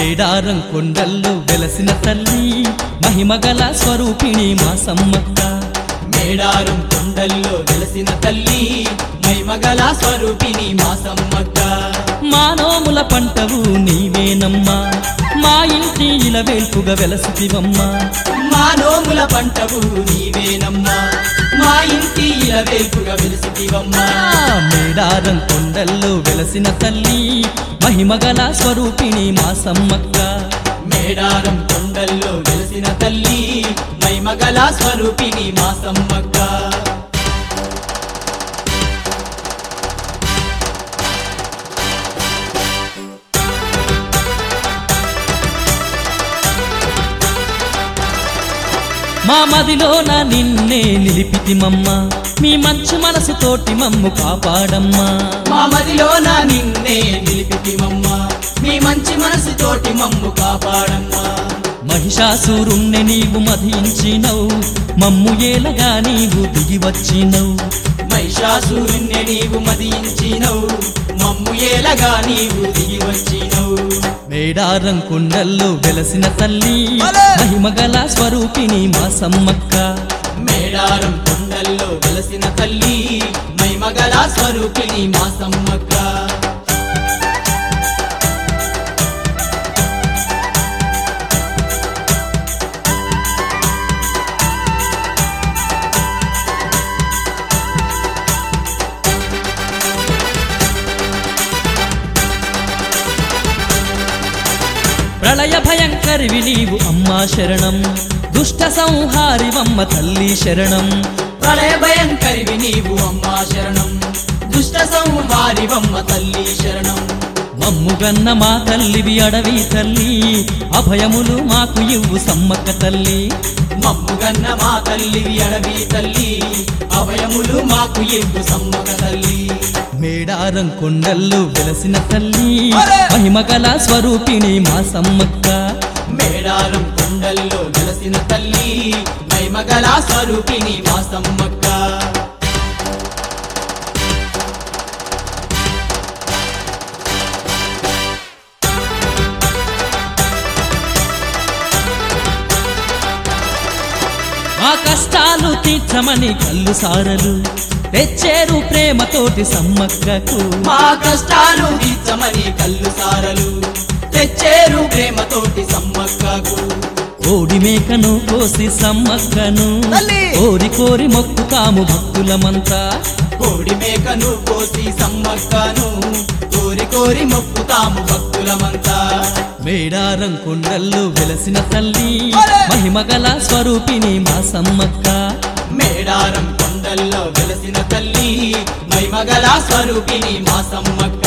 మేడారం కొండల్లో వెలసిన తల్లి మహిమగల స్వరూపిణి మా సమ్మక్క మేడారం కొండల్లో వెలసిన తల్లి మైమగల స్వరూపిణి మా సమ్మక్క మానోముల పంటవు నీవేనమ్మా మా ఇంటి ఇలవేల్పుగా వెలసితివమ్మా మా నోముల పంటవు నీవేనమ్మా మా ఇంటి ఇలవేల్పుగా వెలిసిటివమ్మా ఆ మేడారం కొండల్లో వెలసిన తల్లి మహిమగల స్వరూపిణి మా సమ్మక్క మేడారం కొండల్లో వెలిసిన తల్లి మైమగల స్వరూపిణి మా సమ్మక్క మా మదిలోన నిన్నే నిలిపితిమమ్మ మీ మంచి మనసుతోటి మమ్ము కాపాడమ్మా మా మదిలోన నిన్నే నిలిపితిమమ్మా మీ మంచి మనసుతోటి మమ్ము కాపాడమ్మా మహిషాసురుణ్ణి నీవు మధించినవు మమ్ము ఏలగా నీవు దిగి వచ్చినవు మహిషాసురుణ్ణి నీవు మదించినవు మమ్ము ఏలగా నీవు దిగి వచ్చినవు మేడారం కొండల్లో వెలసిన తల్లి మహిమగల స్వరూపిణి మా సమ్మక్క మేడారం కొండల్లో వెలసిన తల్లి మైమగల స్వరూపిణి మా సమ్మక్క ప్రళయ భయంకరివి నీవు అమ్మా శరణం దుష్ట సంహారివమ్మ తల్లి శరణం ప్రళయ భయంకరివి నీవు అమ్మా శరణం దుష్ట సంహారివమ్మ తల్లి శరణం మమ్ముగన్న మా తల్లివి అడవి తల్లి అభయములు మాకు ఇవ్వు సమ్మక్క తల్లి మమ్ముగన్న మా తల్లివి అడవి తల్లి అభయములు మాకు ఇవ్వు సమ్మక తల్లి మేడారం కొండల్లో వెలసిన తల్లి మహిమగల స్వరూపిణి మా సమ్మక్క మేడారం కొండల్లో వెలసిన తల్లి మైమగల స్వరూపిణి మా సమ్మక్క మా కష్టాలు తీర్చమని కళ్ళు సారలు తెచ్చేరు ప్రేమతోటి సమ్మక్కకు మా కష్టాలు తీర్చమని కళ్ళు సారలు తెచ్చేరు ప్రేమతోటి సమ్మక్కకు కోడి మేకను కోసి సమ్మక్కను తల్లి! కోరి కోరి మొక్కుతాము భక్తులమంతా కోడి మేకను కోసి సమ్మక్కను కోరి కోరి మొక్కుతాము భక్తులమంతా మేడారం కొండల్లో వెలసిన తల్లి మహిమగల స్వరూపిణి మా సమ్మక్క మేడారం కొండల్లో వెలసిన తల్లి మైమగల స్వరూపిణి మా సమ్మక్క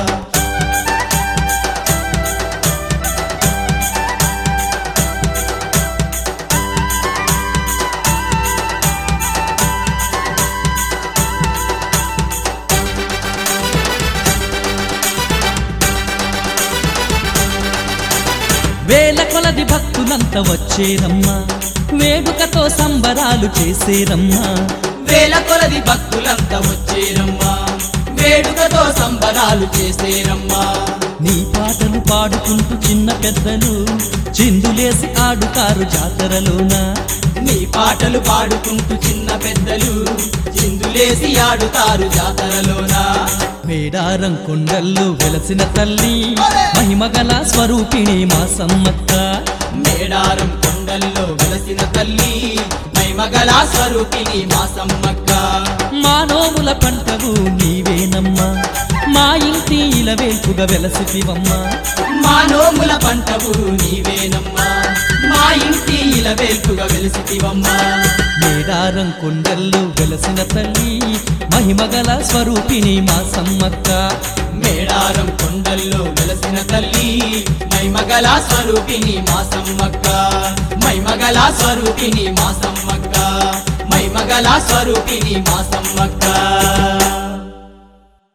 వేల కొలది భక్తులంతా వచ్చేరమ్మా వేడుకతో సంబరాలు చేసేరమ్మా వేల కొలది భక్తులంతా వచ్చేరమ్మా వేడుకతో సంబరాలు చేసేరమ్మా నీ పాటలు పాడుకుంటూ చిన్న పెద్దలు చిందులేసి ఆడుతారు జాతరలోన నీ పాటలు పాడుకుంటూ చిన్న పెద్దలు చిందులేసి ఆడుతారు జాతరలోన మేడారం కొండల్లో వెలసిన తల్లి మహిమగల స్వరూపిణి మా సమ్మక్క మేడారం కొండల్లో వెలసిన తల్లి మైమగల స్వరూపిణి మా సమ్మక్క మా నోముల పంటవు నీవేనమ్మా మా ఇంటి ఇలవేల్పుగా వెలసితివమ్మా మా నోముల పంటవు నీవేనమ్మా మా ఇంటి ఇలవేల్పుగా వెలిసితివమ్మా మేడారం కొండల్లో వెలసిన తల్లి మహిమగల స్వరూపిణి మా సమ్మక్క మేడారం కొండల్లో వెలసిన తల్లి మైమగల స్వరూపిణి మా సమ్మక్క మైమగల స్వరూపిణి మా సమ్మక్క మైమగల స్వరూపిణి మా సమ్మక్క